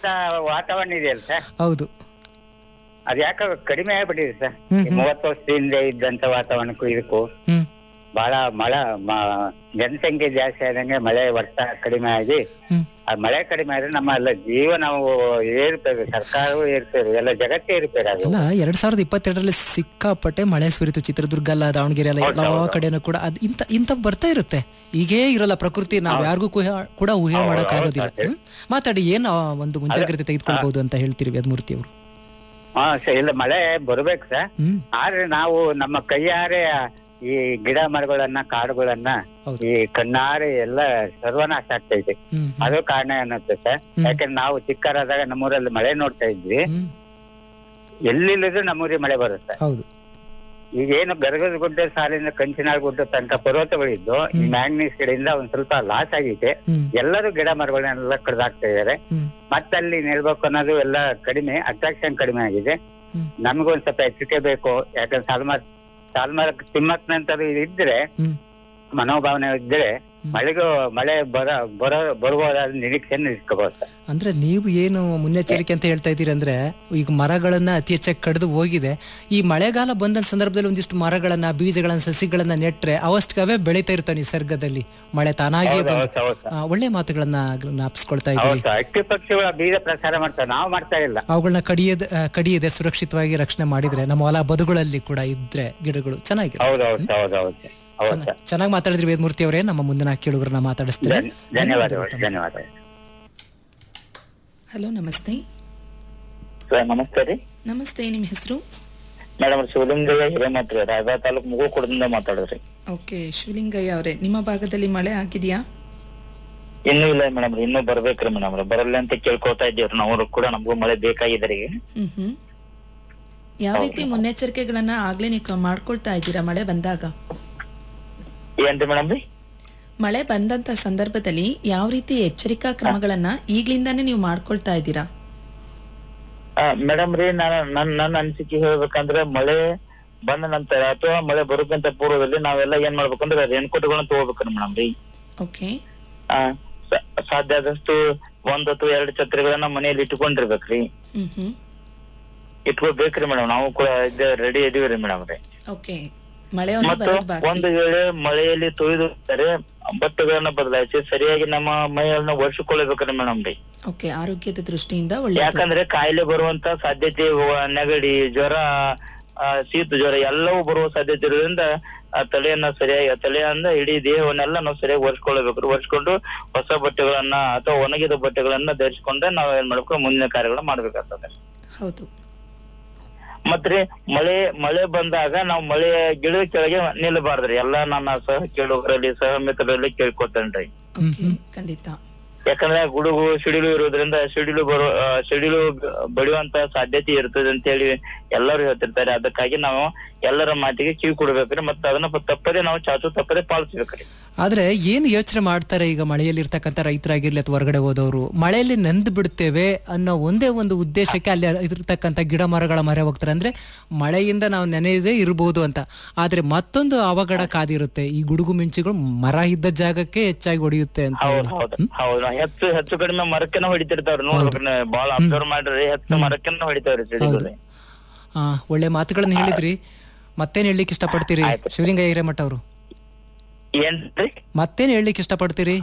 ವಾತಾವರಣ ಇದೆಯಲ್ಲ ಸರ್ ಹೌದು ಅದ್ ಯಾಕ ಕಡಿಮೆ ಆಗ್ಬಿಟ್ಟಿದೆ ಸರ್ ಹ್ಮ್, ಈ ಮೂವತ್ತು ವರ್ಷದಿಂದ ಇದ್ದಂತ ವಾತಾವರಣಕ್ಕೂ ಇದಕ್ಕೂ ಹ್ಮ್ ಬಹಳ ಮಳೆ ಮ- ಜನಸಂಖ್ಯೆ ಜಾಸ್ತಿ ಆದಂಗೆ ಮಳೆ ವರ್ಷ ಕಡಿಮೆ ಆಗಿ ಹ್ಮ್ ಆ ಮಳೆ ಕಡಿಮೆ ಆದ್ರೆ ನಮ್ಮ ಎಲ್ಲ ಜೀವ ನಾವು ಏರ್ಪೇರು ಸರ್ಕಾರವೂ ಏರ್ಪೇರು ಎಲ್ಲ ಜಗತ್ತೇ ಏರ್ಪೇರು ಅದು ಅಲ್ಲ ಎರಡ್ ಸಾವಿರದ ಇಪ್ಪತ್ತೆರಡರಲ್ಲಿ ಸಿಕ್ಕಾಪಟ್ಟೆ ಮಳೆ ಸುರಿತು ಚಿತ್ರದುರ್ಗ ಅಲ್ಲ ದಾವಣಗೆರೆ ಅಲ್ಲ ಹೌದು, ಎಲ್ಲ ಹೌದು. ಕಡೆನೂ ಕೂಡ ಅದ್ ಇಂತ ಇಂತ ಬರ್ತಾ ಇರುತ್ತೆ ಈಗೇ ಇರಲ್ಲ ಪ್ರಕೃತಿ ನಾವ್ ಯಾರಿಗೂ ಕುಹ- ಕೂಡ ಊಹೆ ಹೌದು, ಮಾಡಕ್ ಆಗೋದಿಲ್ಲ ಹೌದು. ಹ್ಮ್? ಮಾತಾಡಿ ಏನ್ ಆ ಒಂದು ಮುಂಜಾಗ್ರತೆ ತೆಗೆದುಕೊಳ್ಬಹುದು ಅಂತ ಹೇಳ್ತೀರಿ ವೇದಮೂರ್ತಿ ಅವರು ಹಾ ಸರ್ ಇಲ್ಲ ಮಳೆ ಬರ್ಬೇಕು ಸರ್ ಹ್ಮ್ ಆದ್ರೆ ನಾವು ನಮ್ಮ ಕೈಯಾರೆ ಈ ಗಿಡ ಮರಗಳನ್ನ ಕಾಡುಗಳನ್ನ ಹೌದು. ಈ ಕಣ್ಣಾರೆ ಎಲ್ಲ ಸರ್ವನಾಶ ಆಗ್ತಾ ಇದೆ ಹ್ಮ್ ಹ್ಮ್, ಅದು ಕಾರಣ ಅನ್ನತ್ತೆ ಸರ್ ಯಾಕಂದ್ರೆ ನಾವು ಚಿಕ್ಕರಾದಾಗ ನಮ್ಮೂರಲ್ಲಿ ಮಳೆ ನೋಡ್ತಾ ಇದ್ವಿ ಹ್ಮ್ ಎಲ್ಲಿಲ್ಲದ್ರೂ ನಮ್ಮೂರಿಗೆ ಮಳೆ ಬರುತ್ತೆ ಹೌದು ಈಗ ಏನು ಗರಗದ ಗುಡ್ಡ ಸಾಲಿನ ಕಂಚಿನಾಳ್ ಗುಡ್ಡ ತನಕ ಪರ್ವತಗಳಿದ್ದು ಈ ಮ್ಯಾಂಗ್ನೀಸ್ ಕಡೆಯಿಂದ ಒಂದ್ ಸ್ವಲ್ಪ ಲಾಸ್ ಆಗಿದೆ ಹ್ಮ್ ಎಲ್ಲರೂ ಗಿಡ ಮರಗಳನ್ನೆಲ್ಲ ಕಡ್ದಾಕ್ತಾ ಇದಾರೆ ಹ್ಮ್ ಮತ್ತಲ್ಲಿ ನಿಲ್ಬೇಕು ಅನ್ನೋದು ಎಲ್ಲ ಕಡಿಮೆ ಅಟ್ರಾಕ್ಷನ್ ಕಡಿಮೆ ಆಗಿದೆ ಹ್ಮ್. ನಮಗೊಂದ್ ಸ್ವಲ್ಪ ಎಚ್ಚರಿಕೆ ಬೇಕು ಯಾಕಂದ್ರೆ ಸಾಲ್ಮಾರ್ ಸಾಲ್ಮಾರ್ ತಿಮ್ಮಕ್ಕನಂತರು ಇದ್ರೆ ಹ್ಮ್ ಮನೋಭಾವನೆ ಇದ್ರೆ ಮಳೆಗೂ ಮಳೆ ಬರ ಬರ ಬರಬಹುದಾದ ನಿರೀಕ್ಷೆಯನ್ನು ಇಟ್ಕೋಬಹುದು ಸರ್ ಅಂದ್ರೆ ನೀವು ಏನು ಮುನ್ನೆಚ್ಚರಿಕೆ ಅಂತ ಹೇಳ್ತಾ ಇದ್ದೀರಿ ಅಂದ್ರೆ ಈಗ ಮರಗಳನ್ನ ಅತಿ ಹೆಚ್ಚಾಗಿ ಕಡಿದು ಹೋಗಿದೆ ಈ ಮಳೆಗಾಲ ಬಂದ ಸಂದರ್ಭದಲ್ಲಿ ಒಂದಿಷ್ಟು ಮರಗಳನ್ನ ಬೀಜಗಳನ್ನ ಸಸಿಗಳನ್ನ ನೆಟ್ರೆ ಅವಷ್ಟವೇ ಬೆಳೀತಾ ಇರ್ತಾವೆ ನಿಸರ್ಗದಲ್ಲಿ ಮಳೆ ತಾನಾಗಿಯೇ ಹೌದು, ಬಂದು ಹೌದು, ಹೌದು. ಆ, ಒಳ್ಳೆ ಮಾತುಗಳನ್ನ ಜ್ಞಾಪಿಸ್ಕೊಳ್ತಾ ಹೌದು ಇದ್ದೀರಿ ಸರ್ ಅಕ್ಕಿ ಪಕ್ಷಿಗಳ ಬೀಜ ಪ್ರಸಾರ ಮಾಡ್ತಾರೆ ನಾವು ಮಾಡ್ತಾ ಇಲ್ಲ ಅವುಗಳನ್ನ ಕಡಿಯದ ಆ, ಕಡಿಯದೆ ಸುರಕ್ಷಿತವಾಗಿ ರಕ್ಷಣೆ ಮಾಡಿದ್ರೆ ನಮ್ಮ ಹೊಲ ಬದುಗಳಲ್ಲಿ ಕೂಡ ಇದ್ರೆ ಗಿಡಗಳು ಚೆನ್ನಾಗಿರುತ್ತೆ ಹೌದು ಹೌದು ಹೌದು ಹೌದು ಹೌದು ಸರ್ ಚೆನ್ನಾಗಿ ಮಾತಾಡಿದ್ರಿ ವೇದಮೂರ್ತಿ ಅವರೇ ನಮ್ಮ ಮುಂದಿನ ಕೇಳುಗರನ್ನ ಮಾತಾಡಿಸ್ತೀನಿ ಧನ್ಯ- ಧನ್ಯವಾದಗಳು ಧನ್ಯವಾದಗಳು ಹಲೋ ನಮಸ್ತೆ ಸರ್ ನಮಸ್ತೆ ರೀ ನಮಸ್ತೆ ನಿಮ್ಮ ಹೆಸರು ಮೇಡಮ್ ಶಿವಲಿಂಗಯ್ಯ ಹಿರೇಮಠ ರೀ ರಾಯಬಾಗ ತಾಲೂಕು ಮುಗುಳ್ಕೊಡದಿಂದ ಮಾತಾಡೋದ್ರಿ ಓಕೆ ಶಿವಲಿಂಗಯ್ಯ ಅವರೇ ನಿಮ್ಮ ಭಾಗದಲ್ಲಿ ಮಳೆ ಆಗಿದೆಯಾ ಇನ್ನೂ ಇಲ್ಲ ಮೇಡಮ್ ಇನ್ನೂ ಬರ್ಬೇಕ್ರಿ ಮೇಡಮ್ ಬರಲ್ಲ ಅಂತ ಕೇಳ್ಕೊತಾ ಇದ್ದೀವ್ರಿ ನಾವು ಕೂಡ ನಮಗೂ ಮಳೆ ಬೇಕಾಗಿದೆ ರೀ ಹ್ಮ್ ಹ್ಮ್ ಯಾವ ರೀತಿ ಮುನ್ನೆಚ್ಚರಿಕೆಗಳನ್ನ ಆಗ್ಲೇ ನೀವು ಕ- ಮಾಡ್ಕೊಳ್ತಾ ಇದ್ದೀರಾ ಮಳೆ ಬಂದಾಗ ಏನ್ರಿ ಮೇಡಮ್ ರೀ ಮಳೆ ಬಂದಂತ ಸಂದರ್ಭದಲ್ಲಿ ಯಾವ ರೀತಿ ಎಚ್ಚರಿಕಾ ಕ್ರಮಗಳನ್ನ ಈಗ್ಲಿಂದಾನೇ ನೀವು ಮಾಡ್ಕೊಳ್ತಾ ಇದ್ದೀರಾ ಮೇಡಮ್ ರೀ ನಾನು ನನ್ ನನ್ನ ಅನಿಸಿಕೆ ಹೇಳ್ಬೇಕಂದ್ರೆ ಮಳೆ ಬಂದ ನಂತರ ಅಥವಾ ಮಳೆ ಬರೋಕ್ಕಿಂತ ಪೂರ್ವದಲ್ಲಿ ನಾವೆಲ್ಲ ಏನ್ ಮಾಡ್ಬೇಕಂದ್ರೆ ರೇನ್ಕೋಟ್ಗಳನ್ನ ತಗೋಬೇಕ್ರಿ ಮೇಡಮ್ ರೀ ಓಕೆ ಆ, ಸ- ಸಾಧ್ಯ ಆದಷ್ಟು ಒಂದ್ ಅಥವಾ ಎರಡು ಛತ್ರಿಗಳನ್ನ ಮನೆಯಲ್ಲಿ ಇಟ್ಕೊಂಡಿರ್ಬೇಕ್ರಿ ಹ್ಮ್ ಹ್ಮ್ ಇಟ್ಕೋಬೇಕ್ರಿ ಮೇಡಮ್ ನಾವು ಕೂಡ ಇದ್ದೇ ರೆಡಿ ಇದೀವ್ರಿ ಮೇಡಮ್ ರೀ ಓಕೆ ಮಳೆ ಒಂದು ಮತ್ತು ಬರೋದ್ ಬಾಕಿ ಒಂದು ವೇಳೆ ಮಳೆಯಲ್ಲಿ ತೊಯ್ದು ಹೋದರೆ ಬಟ್ಟೆಗಳನ್ನ ಬದಲಾಯಿಸಿ ಸರಿಯಾಗಿ ನಮ್ಮ ಮೈಯನ್ನ ಒರೆಸಿಕೊಳ್ಳಬೇಕ್ರಿ ಮೇಡಮ್ ರೀ ಓಕೆ ಆರೋಗ್ಯದ ದೃಷ್ಟಿಯಿಂದ ಒಳ್ಳೆಯದು ಯಾಕಂದ್ರೆ ಕಾಯಿಲೆ ಬರುವಂತ ಸಾಧ್ಯತೆ ವ- ನೆಗಡಿ ಜ್ವರ ಆ, ಶೀತ ಜ್ವರ ಎಲ್ಲವೂ ಬರುವ ಸಾಧ್ಯತೆ ಇರೋದ್ರಿಂದ ಆ ತಲೆಯನ್ನ ಸರಿಯಾಗಿ ಆ ತಲೆಯನ್ನ ಇಡೀ ದೇಹವನ್ನೆಲ್ಲ ನಾವು ಸರಿಯಾಗಿ ಒರೆಸ್ಕೊಳ್ಬೇಕ್ರಿ ಒರೆಸ್ಕೊಂಡು ಹೊಸ ಬಟ್ಟೆಗಳನ್ನ ಅಥವಾ ಒಣಗಿದ ಬಟ್ಟೆಗಳನ್ನ ಧರಿಸ್ಕೊಂಡ್ರೆ ನಾವ್ ಏನ್ ಮಾಡ್ಬೇಕು ಮುಂದಿನ ಕಾರ್ಯಗಳನ್ನ ಮಾಡ್ಬೇಕಾಗ್ತದೆ ಹೌದು ಮತ್ರಿ ಮಳೆ ಮಳೆ ಬಂದಾಗ ನಾವು ಮಳೆ ಗಿಡದ ಕೆಳಗೆ ನಿಲ್ಲಬಾರ್ದ್ರಿ ಎಲ್ಲಾ ನನ್ನ ಸಹ ಕೇಳುಗರಲ್ಲಿ ಸಹ ಮಿತ್ರರಲ್ಲಿ ಕೇಳ್ಕೊತೇನ್ರಿ ಓಕೆ ಖಂಡಿತ ಯಾಕಂದ್ರೆ ಗುಡುಗು ಸಿಡಿಲು ಇರೋದ್ರಿಂದ ಸಿಡಿಲು ಬರೋ ಆ, ಸಿಡಿಲು ಬಡಿಯುವಂತ ಸಾಧ್ಯತೆ ಇರ್ತದೆ ಅಂತ ಹೇಳಿ ಎಲ್ಲರೂ ಹೇಳ್ತಿರ್ತಾರೆ ಅದಕ್ಕಾಗಿ ನಾವು ಎಲ್ಲರ ಮಾತಿಗೆ ಕಿವಿ ಕೊಡ್ಬೇಕ್ರಿ ಮತ್ತೆ ಅದನ್ನ ತಪ್ಪದೆ ನಾವು ಚಾಚು ತಪ್ಪದೆ ಪಾಲಿಸ್ಬೇಕ್ರಿ ಆದ್ರೆ ಏನು ಯೋಚನೆ ಮಾಡ್ತಾರೆ ಈಗ ಮಳೆಯಲ್ಲಿ ಇರ್ತಕ್ಕಂಥ ರೈತರಾಗಿರ್ಲಿ ಅಥವಾ ಹೊರಗಡೆ ಹೋದವರು ಮಳೆಯಲ್ಲಿ ನೆಂದು ಬಿಡ್ತೇವೆ ಅನ್ನೋ ಒಂದೇ ಒಂದು ಉದ್ದೇಶಕ್ಕೆ ಅಲ್ಲಿ ಇರ್ತಕ್ಕಂಥ ಗಿಡ ಮರಗಳ ಮರೆ ಹೋಗ್ತಾರೆ ಅಂದ್ರೆ ಮಳೆಯಿಂದ ನಾವು ನೆನೆಯದೇ ಇರ್ಬೋದು ಅಂತ ಆದ್ರೆ ಮತ್ತೊಂದು ಅವಘಡ ಕಾದಿರುತ್ತೆ ಈ ಗುಡುಗು ಮಿಂಚುಗಳು ಮರ ಇದ್ದ ಜಾಗಕ್ಕೆ ಹೆಚ್ಚಾಗಿ ಹೊಡೆಯುತ್ತೆ ಅಂತ ಹೌದ್ ಹೌದ್ ಹೌದು ಹೆಚ್ಚು ಹೆಚ್ಚು ಕಡಿಮೆ ಮರಕ್ಕೆನ ಹೊಡಿತಿರ್ತಾವ್ರಿ ನೋಡ್ಬೇಕ್ರಿ ನೀವು. ಬಾಳ ಅಬ್ಸರ್ವ್ ಮಾಡ್ರಿ ಹೆಚ್ಚು ಮರಕ್ಕೆನ ಹೊಡಿತಾವ್ರಿ ಸಿಡಿಗಳು ಆ, ಒಳ್ಳೆ ಮಾತುಗಳನ್ನ ಹೇಳಿದ್ರಿ ಮತ್ತೇನ್ ಹೇಳಲಿಕ್ಕೆ ಇಷ್ಟಪಡ್ತೀರಿ ಶಿವಲಿಂಗಯ್ಯ ಹಿರೇಮಠ ಅವರು ಏನ್ರಿ ಮತ್ತೇನ್ ಹೇಳಲಿಕ್ಕೆ ಇಷ್ಟಪಡ್ತೀರಿ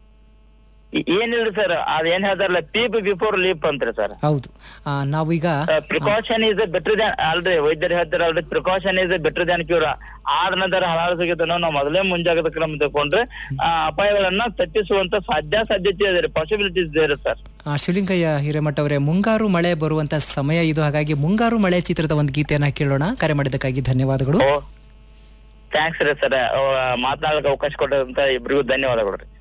ಈ- ಏನಿಲ್ರಿ ಸರ್ ಅದ್ ಏನ್ ಹೇಳ್ತಾರಲ್ಲ ಪೀಪ್ ಬಿಫೋರ್ ಲೀಪ್ ಅಂತ್ರಿ ಸರ್ ಹೌದು ಆ, ನಾವೀಗ ಪ್ರಿಕಾಷನ್ ಇಸ್ ಬೆಟರ್ ದ್ಯಾನ್ ಅಲ್ರಿ ವೈದ್ಯರು ಹೇಳ್ತಾರಲ್ರಿ precaution is better than cure ಆದ ನಂತರ ಹಳಾಳಿಸಿಗಿಂತ ನಾವು ಮೊದಲೇ ಮುಂಜಾಗ್ರತಾ ಕ್ರಮ ತಗೊಂಡ್ರೆ ಆ ಅಪಾಯಗಳನ್ನ ತಪ್ಪಿಸುವಂತ ಸಾಧ್ಯ ಸಾಧ್ಯತೆ ಇದೆ ಪಾಸಿಬಿಲಿಟೀಸ್ ಇದೆ ಸರ್ ಆ, ಶಿವಲಿಂಗಯ್ಯ ಹಿರೇಮಠ ಅವರೇ ಮುಂಗಾರು ಮಳೆ ಬರುವಂತ ಸಮಯ ಇದು ಹಾಗಾಗಿ ಮುಂಗಾರು ಮಳೆ ಚಿತ್ರದ ಒಂದು ಗೀತೆಯನ್ನ ಕೇಳೋಣ ಕರೆ ಮಾಡಿದ್ದಕ್ಕಾಗಿ ಧನ್ಯವಾದಗಳು ಥ್ಯಾಂಕ್ಸ್ ರೀ ಸರ್ ಮಾತನಾಡಕ್ಕೆ ಅವಕಾಶ ಕೊಟ್ಟಂತ ಇಬ್ರಿಗೂ ಧನ್ಯವಾದಗಳು ರೀ